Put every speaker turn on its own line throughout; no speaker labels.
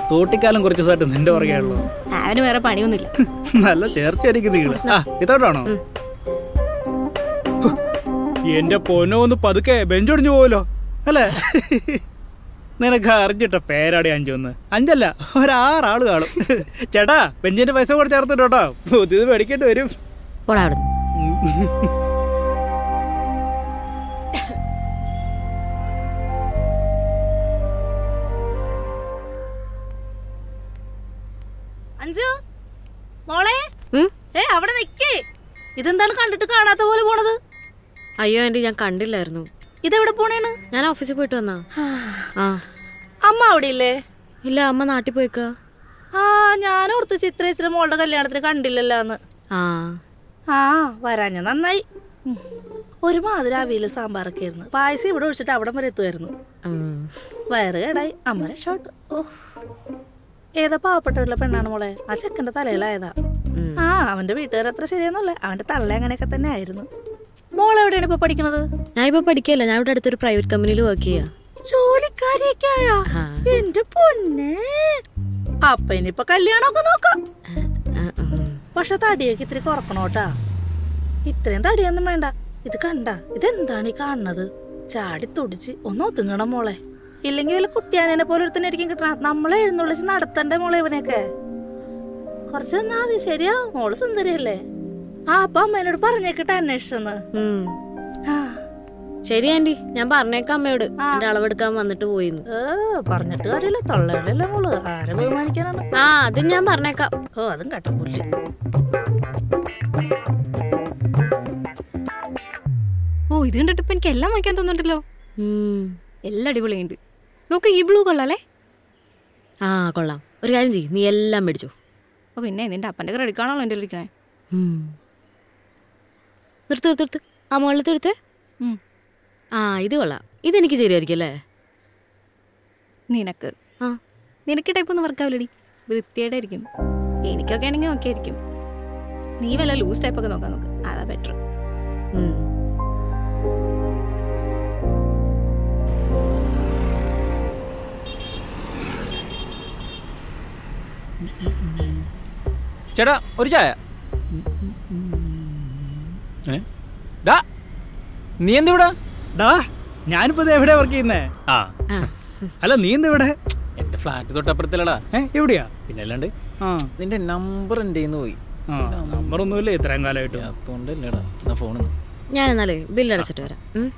തോട്ടിക്കാലം കുറച്ച് ദിവസമായിട്ട് നിന്റെ പുറകെയുള്ളൂ
അവന് വേറെ പണിയൊന്നുമില്ല
നല്ല ചേർച്ചയായിരിക്കും നിങ്ങള് ആ ഇതോട്ടാണോ എന്റെ പൊന്നോ ഒന്ന് പതുക്കെ ബെഞ്ചൊടിഞ്ഞു പോവല്ലോ അല്ലേ നിനക്ക് അറിഞ്ഞിട്ട പേരാടി അഞ്ചൊന്ന് അഞ്ചല്ല ഒരാറാള് കാണും ചേട്ടാ ബെഞ്ചിന്റെ പൈസ കൂടെ ചേർത്തിട്ടോ കേട്ടോ പുതിയത് മേടിക്കേണ്ടി വരും
പോടാ അവിടെ
അഞ്ചു മോളെ
ഉം?
ഏ അവിടെ നിക്കേ ഇതെന്താണ് കണ്ടിട്ട് കാണാത്ത പോലെ പോണത്
അയ്യോ ആന്റി ഞാൻ കണ്ടില്ലായിരുന്നു
ഇതെവിടെ പോണേണ്
ഞാൻ ഓഫീസിൽ പോയിട്ട് വന്നാ ആ
അമ്മ അവിടെ ഇല്ലേ
ഇല്ല അമ്മ നാട്ടിൽ പോയിക്ക
ആ ഞാൻ ഓർത്ത് ചിത്രേച്ചിയുടെ മോളുടെ കല്യാണത്തിന് കണ്ടില്ലല്ലോ എന്ന്
ആ
ആ വരാഞ്ഞ നന്നായി ഉം. ഒരു മാതിരി അവിയല് സാമ്പാറൊക്കെ ആയിരുന്നു പായസം ഇവിടെ ഒഴിച്ചിട്ട് അവിടം വരെ എത്തുമായിരുന്നു
ഉം.
വയറ് കേടായി അമ്മ രക്ഷോട്ട് ഓ ഏതാ പാവപ്പെട്ടവരുടെ പെണ്ണാണ് മോളെ ആ ചെക്കന്റെ തലയിലായതാ
ഉം.
ആ അവന്റെ വീട്ടുകാർ അത്ര ശരിയൊന്നുമല്ല അവന്റെ തള്ള അങ്ങനെയൊക്കെ തന്നെ ആയിരുന്നു മോൾ എവിടെയാണ് ഇപ്പൊ പഠിക്കുന്നത്
ഞാൻ ഇപ്പൊ പഠിക്കല്ല ഞാൻ ഇവിടെ അടുത്തൊരു പ്രൈവറ്റ് കമ്പനിയിൽ വർക്ക് ചെയ്യാ
ജോലിക്കാരിയൊക്കെ ആയാ
ആ.
എന്റെ പൊന്നെ അപ്പൊ ഇനിയിപ്പൊ കല്യാണമൊക്കെ നോക്കാം
ആ, ഉം.
പക്ഷെ തടിയൊക്കെ ഇത്തിരി കുറക്കണോട്ടാ ഇത്രയും തടിയൊന്നും വേണ്ട ഇത് കണ്ട ഇതെന്താണ് ഈ കാണുന്നത് ചാടി തുടിച്ച് ഒന്ന് ഒതുങ്ങണം മോളെ ഇല്ലെങ്കിൽ വല്ല കുട്ടിയാനെ പോലെ ഒരുത്തനായിരിക്കും കിട്ടണം നമ്മളെ എഴുന്നള്ളിച്ച് നടത്തണ്ടേ മോളെ ഇവനെയൊക്കെ കുറച്ച് നിന്നാ മതി ശരിയാ മോള് സുന്ദരിയല്ലേ ആ അപ്പൊ അമ്മേനോട് പറഞ്ഞേക്കിട്ട് അന്വേഷിച്ചെന്ന്
ഉം.
ആ
ശരി ആന്റി ഞാൻ പറഞ്ഞേക്കാം അമ്മയോട്
ആ.
എന്റെ അളവെടുക്കാൻ വന്നിട്ട് പോയിന്ന്
ഏ, പറഞ്ഞിട്ട് കാര്യമില്ല തൊള്ളയിലല്ലേ മോള് ആരെ ബഹുമാനിക്കാനാണ്
ആ അത് ഞാൻ പറഞ്ഞേക്കാം
ഓ അതും കേട്ടോ പുല്ല്
ഓ ഇത് കണ്ടിട്ട് ഇപ്പൊ എനിക്ക് എല്ലാം വാങ്ങിക്കാൻ തോന്നുന്നുണ്ടല്ലോ
ഉം.
എല്ലാം അടിപൊളിയുണ്ട് നോക്ക് ഈ ബ്ലൂ കൊള്ളാലേ
ആ കൊള്ളാം ഒരു കാര്യം ചെയ്യ് നീ എല്ലാം മേടിച്ചു
ഓ പിന്നെ നിന്റെ അപ്പന്റെ ക്രെഡിറ്റ് കാർഡാണല്ലോ എൻ്റെ ഇരിക്കണേ
നിർത്ത് നിർത്ത് നിർത്ത് ആ മുകളിലത്തെ എടുത്ത്
ഉം.
ആ ഇത് കൊള്ളാം ഇതെനിക്ക് ശരിയായിരിക്കും അല്ലേ
നിനക്ക്
ആ.
നിനക്ക് ടൈപ്പ് ഒന്നും വർക്കാവില്ലടി വൃത്തിയായിട്ടായിരിക്കും എനിക്കൊക്കെ ആണെങ്കിൽ ഓക്കെ ആയിരിക്കും നീ വല്ല ലൂസ് ടൈപ്പ് ഒക്കെ നോക്കാൻ നോക്ക് അതാ ബെറ്റർ
ഉം.
ചേട്ടാ ഒരു ചായ ഏ? ഡാ നീ എന്തിവിടെ
ഡാ ഞാനിപ്പോ ഇത് എവിടെയാ വർക്ക് ചെയ്യുന്നേ
ആ
ആ.
അല്ല നീ എന്താ ഇവിടെ
എന്റെ ഫ്ലാറ്റ് തൊട്ടപ്പുറത്തിലടാ
ഏ എവിടെയാ
പിന്നെ അല്ലാണ്ട്
ആ
നിന്റെ നമ്പർ എൻ്റെ കയ്യിൽ നിന്ന് പോയി
ആ നമ്പറൊന്നുമില്ല ഇത്രയും കാലമായിട്ട്
അതുകൊണ്ടല്ലേടാ എന്നാ ഫോൺ
ഞാൻ എന്നാലേ ബില്ല് അടച്ചിട്ട് വരാം ഉം.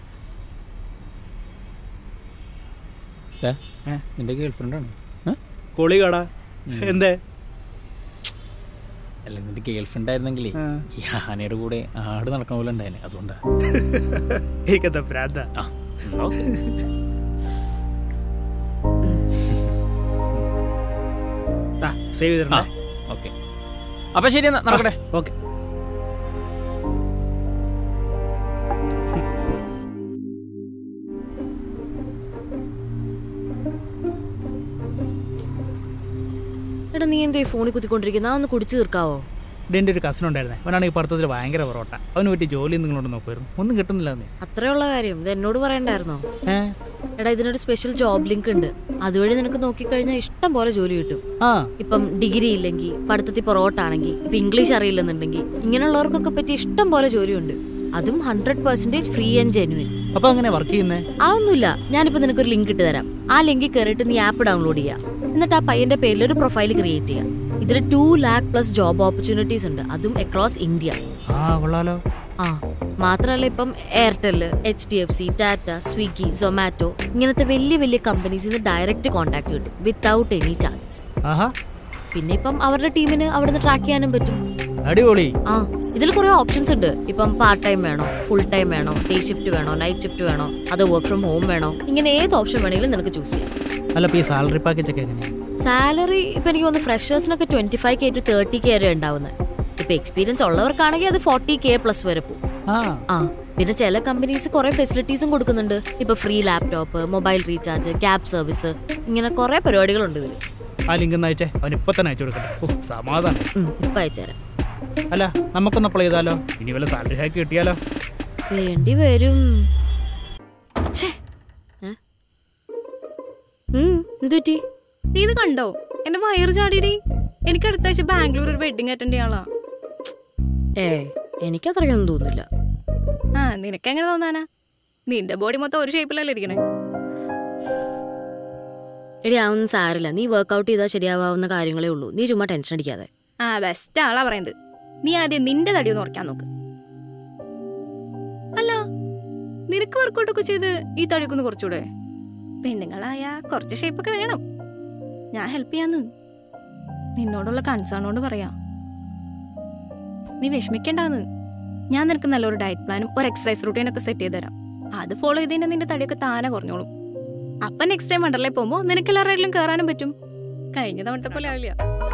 ഏ?
നിന്റെ ഗേൾ ഫ്രണ്ടാണ്
കൊളികടാ എന്തേ
അല്ല നിന്റെ ഗേൾ ഫ്രണ്ട് ആയിരുന്നെങ്കിലേ
ആ.
ഈ ആനയുടെ കൂടെ ആട് നടക്കണ പോലെ ഉണ്ടായില്ലേ അതുകൊണ്ടാ
എനിക്കത്തെ പ്രാന്ത
ആ ഓക്കെ
സേവ്
ആ
ചെയ്തിട്ടുണ്ടേ
ഓക്കെ അപ്പൊ ശരി എന്നാ നടക്കട്ടെ
ഓക്കെ
എടാ നീ എന്തേ ഫോണിൽ കുത്തിക്കൊണ്ടിരിക്കുന്ന ഒന്ന് കുടിച്ചു തീർക്കാവോ
എൻ്റെ ഒരു കസിൻ ഉണ്ടായിരുന്നേ അവനാണെങ്കിൽ പഠിത്തത്തിൽ ഭയങ്കര പൊറോട്ട അവന് പറ്റിയ ജോലി നിങ്ങളോട് നോക്കുമായിരുന്നു ഒന്നും കിട്ടുന്നില്ല എന്നേ
അത്രയുള്ള കാര്യം ഇത് എന്നോട് പറയണ്ടായിരുന്നോ
ഏ
എടാ ഇതിനൊരു സ്പെഷ്യൽ ജോബ് ലിങ്ക് ഉണ്ട് അതുവഴി നിനക്ക് നോക്കിക്കഴിഞ്ഞാൽ ഇഷ്ടം പോലെ ജോലി കിട്ടും
ആ
ഇപ്പം ഡിഗ്രി ഇല്ലെങ്കിൽ പഠിത്തത്തിൽ പുറകോട്ടാണെങ്കിൽ ഇപ്പൊ ഇംഗ്ലീഷ് അറിയില്ലെന്നുണ്ടെങ്കിൽ ഇങ്ങനെയുള്ളവർക്കൊക്കെ പറ്റി ഇഷ്ടം പോലെ ജോലിയുണ്ട് അതും hundred percentage free and genuine
അപ്പൊ അങ്ങനെ വർക്ക് ചെയ്യുന്നേ
അതൊന്നുമില്ല ഞാനിപ്പോ നിനക്കൊരു ലിങ്ക് ഇട്ട് തരാം ആ ലിങ്കിൽ കയറിയിട്ട് നീ ആപ്പ് ഡൗൺലോഡ് ചെയ്യാം എന്നിട്ട് ആ പയ്യന്റെ പേരിൽ ഒരു പ്രൊഫൈൽ ക്രിയേറ്റ് ചെയ്യാം ഇതിൽ two lakh plus job opportunities ഉണ്ട് അതും അക്രോസ് ഇന്ത്യ
ആ കൊള്ളാലോ
ആ മാത്രമല്ല ഇപ്പം Airtel H D F C Tata Swiggy Zomato ഇങ്ങനത്തെ വലിയ വലിയ കമ്പനീസിൽ നിന്ന് ഡയറക്റ്റ് കോൺടാക്ട് കിട്ടും വിത്തൗട്ട് എനി ചാർജസ്
ആഹാ
പിന്നെ ഇപ്പം അവരുടെ ടീമിന് അവിടുന്ന് ട്രാക്ക് ചെയ്യാനും പറ്റും
അടിപൊളി
ആ ഇതിൽ കുറേ ഓപ്ഷൻസ് ഉണ്ട് ഇപ്പം പാർട്ട് ടൈം വേണോ ഫുൾ ടൈം വേണോ ഡേ ഷിഫ്റ്റ് വേണോ നൈറ്റ് ഷിഫ്റ്റ് വേണോ അതോ വർക്ക് ഫ്രം ഹോം വേണോ ഇങ്ങനെ ഏത് ഓപ്ഷൻ വേണമെങ്കിലും നിനക്ക് ചൂസ് ചെയ്യാം
അല്ല ഇപ്പൊ ഈ സാലറി പാക്കേജ് ഒക്കെ എങ്ങനെയാ
സാലറി ഇപ്പം എനിക്ക് തോന്നുന്നു ഫ്രഷേഴ്സിനൊക്കെ twenty five K to thirty K വരെ ഉണ്ടാവുന്നത് ഇപ്പം എക്സ്പീരിയൻസ് ഉള്ളവർക്കാണെങ്കിൽ അത് ഫോർട്ടി കെ പ്ലസ് വരെ പോകും
ആ
ആ പിന്നെ ചില കമ്പനീസ് കുറെ ഫെസിലിറ്റീസും കൊടുക്കുന്നുണ്ട് ഇപ്പൊ free laptop mobile recharge cab service ഇങ്ങനെ കുറെ പരിപാടികളുണ്ട് ഇതിൽ
ആ ലിങ്ക് ഒന്ന് അയച്ചേ അവൻ ഇപ്പൊ തന്നെ അയച്ചു കൊടുക്കട്ടെ ഓ സമാധാനം
ഇപ്പൊ അയച്ചുതരാം
അല്ല നമുക്കൊന്ന് അപ്ലൈ ചെയ്താലോ ഇനി വല്ല സാലറി ഹാക്ക് കിട്ടിയാലോ
വേണ്ടി വരും ഛേ. ഏ? ഉം, എന്ത് പറ്റി
നീ ഇത് കണ്ടോ എന്റെ വയറ് ചാടിയടി എനിക്ക് അടുത്ത ആഴ്ച ബാംഗ്ലൂർ ഒരു വെഡിങ് അറ്റൻഡ് ചെയ്യാനുള്ള
ഏ എനിക്കത്രയ്ക്കൊന്നും തോന്നുന്നില്ല
ആ നിനക്ക് എങ്ങനെ തോന്നാനാ നിന്റെ ബോഡി മൊത്തം ഒരു ഷേപ്പിലല്ലേ ഇരിക്കണേ
എടി അതൊന്നും സാരില്ല നീ വർക്കൗട്ട് ചെയ്താൽ ശരിയാവാവുന്ന കാര്യങ്ങളേ ഉള്ളൂ നീ ചുമ്മാ ടെൻഷൻ അടിക്കാതെ
ആ ബെസ്റ്റ് ആളാ പറയുന്നത് നീ ആദ്യം നിന്റെ തടി ഒന്ന് ഉറക്കാൻ നോക്ക് അല്ല നിനക്ക് വർക്കൗട്ട് ഒക്കെ ചെയ്ത് ഈ തടിയൊക്കെ ഒന്ന് കുറച്ചുകൂടെ പെണ്ണുങ്ങളായ കുറച്ച് ഷേപ്പൊക്കെ വേണം ഞാൻ ഹെൽപ്പ് ചെയ്യാന്ന് നിന്നോടുള്ള കൺസേൺ കൊണ്ട് പറയാ നീ വിഷമിക്കണ്ടാന്ന് ഞാൻ നിനക്ക് നല്ലൊരു ഡയറ്റ് പ്ലാനും ഒരു എക്സസൈസ് റൂട്ടീനൊക്കെ സെറ്റ് ചെയ്ത് തരാം അത് ഫോളോ ചെയ്തതിന്റെ നിന്റെ തടിയൊക്കെ താനെ കുറഞ്ഞോളും അപ്പൊ നെക്സ്റ്റ് ടൈം വണ്ടർലേ പോകുമ്പോൾ നിനക്ക് എല്ലാ റൈഡിലും കയറാനും പറ്റും കഴിഞ്ഞ തവണത്തെ പോലെ ആവില്ല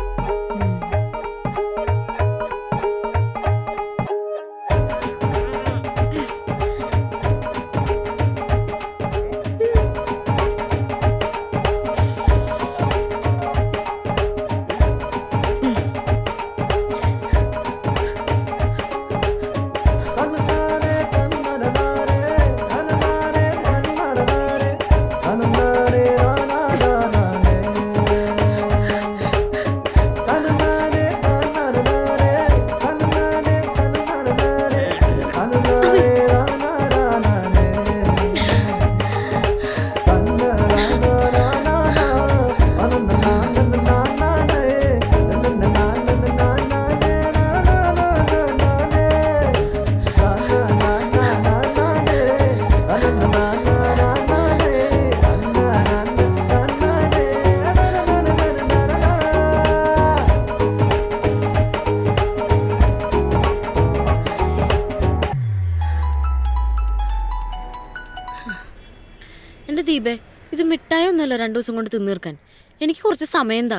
എന്റെ ദീപേ ഇത് മിഠായൊന്നുമല്ല രണ്ടു ദിവസം കൊണ്ട് തിന്നീർക്കാൻ എനിക്ക് കുറച്ച് സമയം എന്താ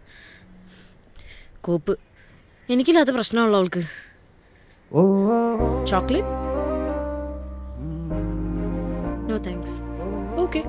കോപ്പ് എനിക്കില്ലാത്ത പ്രശ്നമുള്ള അവൾക്ക്
chocolate
no thanks
okay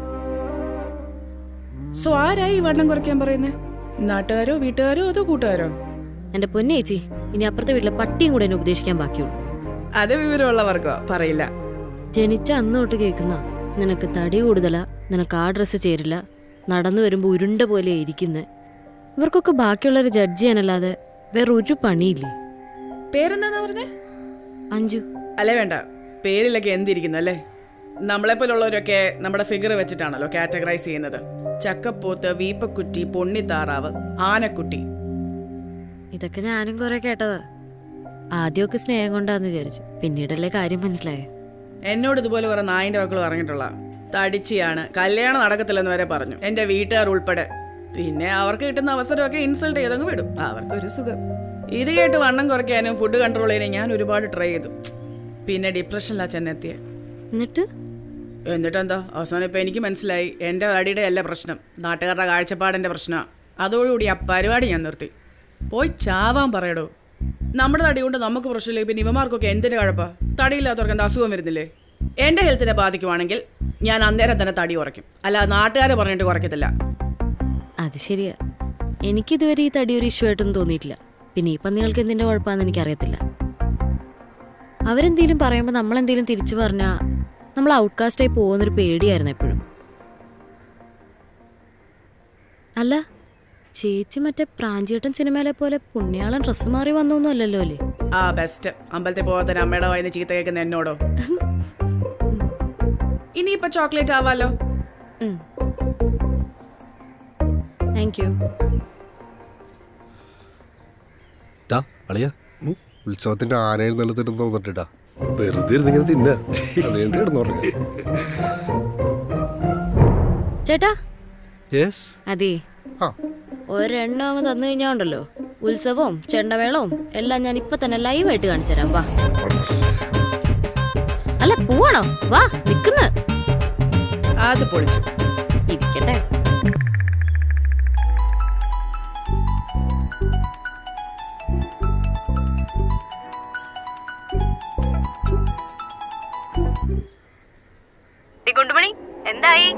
so ആരായി ഈ വണ്ണം കുറയ്ക്കാൻ പറയുന്നേ നാട്ടുകാരോ വീട്ടുകാരോ അതോ കൂട്ടുകാരോ
എന്റെ പൊന്നേച്ചി ഇനി അപ്പുറത്തെ വീട്ടിലെ പട്ടിയും കൂടെ എന്നെ ഉപദേശിക്കാൻ ബാക്കിയുള്ളൂ
അത് വിവരമുള്ളവർക്കോ പറയില്ല
ജനിച്ച അന്ന് തൊട്ട് കേൾക്കുന്ന നിനക്ക് തടി കൂടുതലാ നിനക്ക് ആ ഡ്രസ്സ് ചേരില്ല നടന്നു വരുമ്പോൾ ഉരുണ്ട പോലെ ഇരിക്കുന്നത് ഇവർക്കൊക്കെ ബാക്കിയുള്ളവരെ ജഡ്ജ് ചെയ്യാനല്ലാതെ വേറെ ഒരു പണിയില്ലേ
പേരെന്താന്നാ പറഞ്ഞേ
അഞ്ചു
അല്ലേ വേണ്ട പേരിലൊക്കെ എന്തിരിക്കുന്നു അല്ലേ നമ്മളെപ്പോലുള്ളവരൊക്കെ നമ്മുടെ ഫിഗർ വെച്ചിട്ടാണല്ലോ കാറ്റഗറൈസ് ചെയ്യുന്നത് ചക്കപ്പോത്ത് വീപ്പക്കുറ്റി പൊണ്ണിത്താറാവ് ആനക്കുട്ടി
ഇതൊക്കെ ഞാനും കുറെ കേട്ടതാ ആദ്യമൊക്കെ സ്നേഹം കൊണ്ടാന്ന് വിചാരിച്ചു പിന്നീടല്ലേ കാര്യം മനസ്സിലായേ
എന്നോട് ഇതുപോലെ കുറെ നായിന്റെ മക്കൾ പറഞ്ഞിട്ടുള്ള തടിച്ചിയാണ് കല്യാണം നടക്കത്തില്ലെന്ന് വരെ പറഞ്ഞു എന്റെ വീട്ടുകാർ ഉൾപ്പെടെ പിന്നെ അവർക്ക് കിട്ടുന്ന അവസരമൊക്കെ ഇൻസൾട്ട് ചെയ്തങ്ങ് വിടും അവർക്കൊരു സുഖം ഇത് കേട്ട് വണ്ണം കുറയ്ക്കാനും ഫുഡ് കൺട്രോൾ ചെയ്യാനും ഞാൻ ഒരുപാട് ട്രൈ ചെയ്തു പിന്നെ ഡിപ്രഷനിലാ ചെന്നെത്തിയ
എന്നിട്ട്
എന്നിട്ടെന്താ അവസാനം ഇപ്പൊ എനിക്ക് മനസ്സിലായി എന്റെ തടിയുടെ അല്ല പ്രശ്നം നാട്ടുകാരുടെ കാഴ്ചപ്പാടിന്റെ പ്രശ്നമാണ് അതോടുകൂടി ആ പരിപാടി ഞാൻ നിർത്തി പോയി ചാവാൻ പറയടോ നമ്മുടെ തടി കൊണ്ട് നമുക്ക് പ്രശ്നമില്ല പിന്നെ ഇവമാർക്കൊക്കെ എന്തിന്റെ കഴപ്പാ തടിയില്ലാത്തവർക്ക് എന്താ അസുഖം വരുന്നില്ലേ എന്റെ ഹെൽത്തിനെ ബാധിക്കുവാണെങ്കിൽ ഞാൻ അന്നേരം തന്നെ തടി കുറയ്ക്കും അല്ല നാട്ടുകാരെ പറഞ്ഞിട്ട് കുറയ്ക്കത്തില്ല
അത് ശരിയാ എനിക്കിതുവരെ ഈ തടി ഒരു ഇഷ്യൂ ആയിട്ടൊന്നും തോന്നിയിട്ടില്ല പിന്നെ ഈ പന്നികൾക്ക് എന്തിന്റെ കുഴപ്പമാണെന്ന് എനിക്കറിയത്തില്ല അവരെന്തേലും പറയുമ്പോൾ നമ്മളെന്തേലും തിരിച്ചു പറഞ്ഞാൽ നമ്മൾ ഔട്ട്കാസ്റ്റായി പോകുന്നൊരു പേടിയായിരുന്നു എപ്പോഴും അല്ല ചേച്ചി മറ്റേ പ്രാഞ്ചിയേട്ടൻ സിനിമയിലെ പോലെ പുണ്യാളൻ ഡ്രസ്സ് മാറി വന്നൊന്നും അല്ലല്ലോ അല്ലേ
ആ ബെസ്റ്റ് അമ്പലത്തിൽ പോകാത്ത അമ്മയുടെ വായിന്ന് ചീത്ത കേൾക്കുന്ന എന്നോടോ ഇനിയിപ്പൊ ചോക്ലേറ്റ് ആവാലോ
താങ്ക് യു
ടാ അളിയ ഉത്സവത്തിന്റെ ആനയിൽ നിലത്തിരുന്ന് തോന്നിട്ടാ
വെറുതെ ഇരുന്നിങ്ങനെ തിന്ന അത് കഴിഞ്ഞിട്ട് കിടന്നുറങ്ങ
ചേട്ടാ
യെസ്
അതെ
ആ
ഒരെണ്ണം അങ്ങ് തന്നു കഴിഞ്ഞാൽ ഉണ്ടല്ലോ ഉത്സവവും ചെണ്ടമേളവും എല്ലാം ഞാൻ ഇപ്പൊ തന്നെ ലൈവായിട്ട് കാണിച്ചു തരാം വാ അല്ല പോവാണോ വാ നിക്കുന്ന
അത് പൊളിച്ചു
ഇരിക്കട്ടെ
ഗുണ്ടുമണി എന്തായി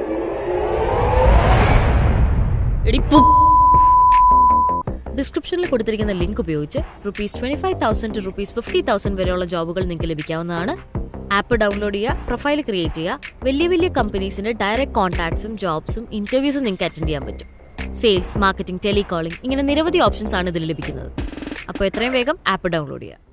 ഡിസ്ക്രിപ്ഷനിൽ കൊടുത്തിരിക്കുന്ന ലിങ്ക് ഉപയോഗിച്ച് rupees twenty five thousand to rupees fifty thousand വരെയുള്ള ജോബുകൾ നിങ്ങൾക്ക് ലഭിക്കാവുന്നതാണ് ആപ്പ് ഡൗൺലോഡ് ചെയ്യുക പ്രൊഫൈൽ ക്രിയേറ്റ് ചെയ്യുക വലിയ വലിയ കമ്പനീസിന്റെ ഡയറക്റ്റ് കോൺടാക്ട്സും ജോബ്സും ഇന്റർവ്യൂസും നിങ്ങൾക്ക് അറ്റൻഡ് ചെയ്യാൻ പറ്റും സെയിൽസ് മാർക്കറ്റിംഗ് ടെലികോളിംഗ് ഇങ്ങനെ നിരവധി ഓപ്ഷൻസ് ആണ് ഇതിൽ ലഭിക്കുന്നത് അപ്പോൾ എത്രയും വേഗം ആപ്പ് ഡൗൺലോഡ് ചെയ്യുക